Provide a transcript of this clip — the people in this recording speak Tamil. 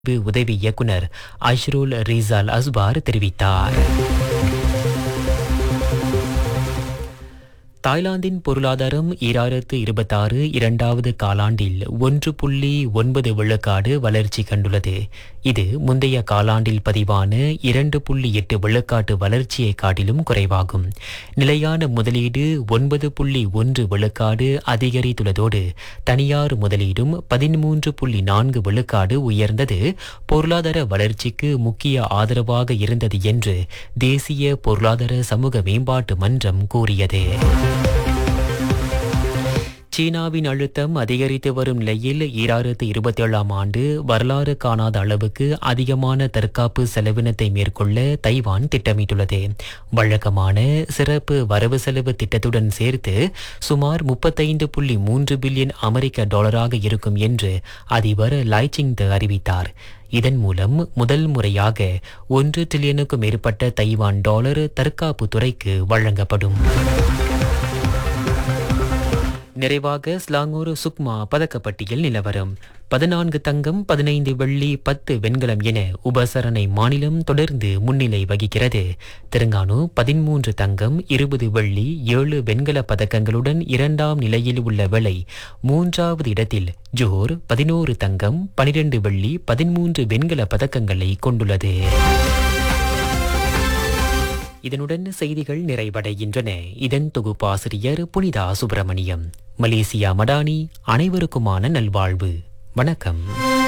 உதவி இயக்குனர் அஷ்ருல் ரிசால் அஸ்பார் தெரிவித்தார் தாய்லாந்தின் பொருளாதாரம் ஈராயிரத்து இருபத்தாறு இரண்டாவது காலாண்டில் ஒன்று புள்ளி ஒன்பது விழுக்காடு வளர்ச்சி கண்டுள்ளது இது முந்தைய காலாண்டில் பதிவான இரண்டு புள்ளி எட்டு விழுக்காட்டு வளர்ச்சியை காட்டிலும் குறைவாகும் நிலையான முதலீடு ஒன்பது புள்ளி ஒன்று விழுக்காடு அதிகரித்துள்ளதோடு தனியார் முதலீடும் பதிமூன்று புள்ளி நான்கு விழுக்காடு உயர்ந்தது பொருளாதார வளர்ச்சிக்கு முக்கிய ஆதரவாக இருந்தது என்று தேசிய பொருளாதார சமூக மேம்பாட்டு மன்றம் கூறியது சீனாவின் அழுத்தம் அதிகரித்து வரும் நிலையில் ஈராயிரத்து இருபத்தேழாம் ஆண்டு வரலாறு காணாத அளவுக்கு அதிகமான தற்காப்பு செலவினத்தை மேற்கொள்ள தைவான் திட்டமிட்டுள்ளது வழக்கமான சிறப்பு வரவு செலவு திட்டத்துடன் சேர்த்து சுமார் முப்பத்தைந்து புள்ளி மூன்று பில்லியன் அமெரிக்க டாலராக இருக்கும் என்று அதிபர் லைச்சிங் அறிவித்தார் இதன் மூலம் முதல் முறையாக ஒன்று டிரில்லியனுக்கும் மேற்பட்ட தைவான் டாலர் தற்காப்பு துறைக்கு வழங்கப்படும் நிறைவாக ஸ்லாங்கூர் சுக்மா பதக்கப்பட்டியல் நிலவரம் பதினான்கு தங்கம் பதினைந்து வெள்ளி பத்து வெண்கலம் என உபசரணை மாநிலம் தொடர்ந்து முன்னிலை வகிக்கிறது தெலுங்கானு பதிமூன்று தங்கம் இருபது வெள்ளி ஏழு வெண்கல பதக்கங்களுடன் இரண்டாம் நிலையில் உள்ள வேளை மூன்றாவது இடத்தில் ஜோர் பதினோரு தங்கம் பனிரெண்டு வெள்ளி பதிமூன்று வெண்கல பதக்கங்களை கொண்டுள்ளது இதனுடன் செய்திகள் நிறைவடைகின்றன இதன் தொகுப்பாசிரியர் புனிதா சுப்பிரமணியம் மலேசியா மடானி அனைவருக்குமான நல்வாழ்வு வணக்கம்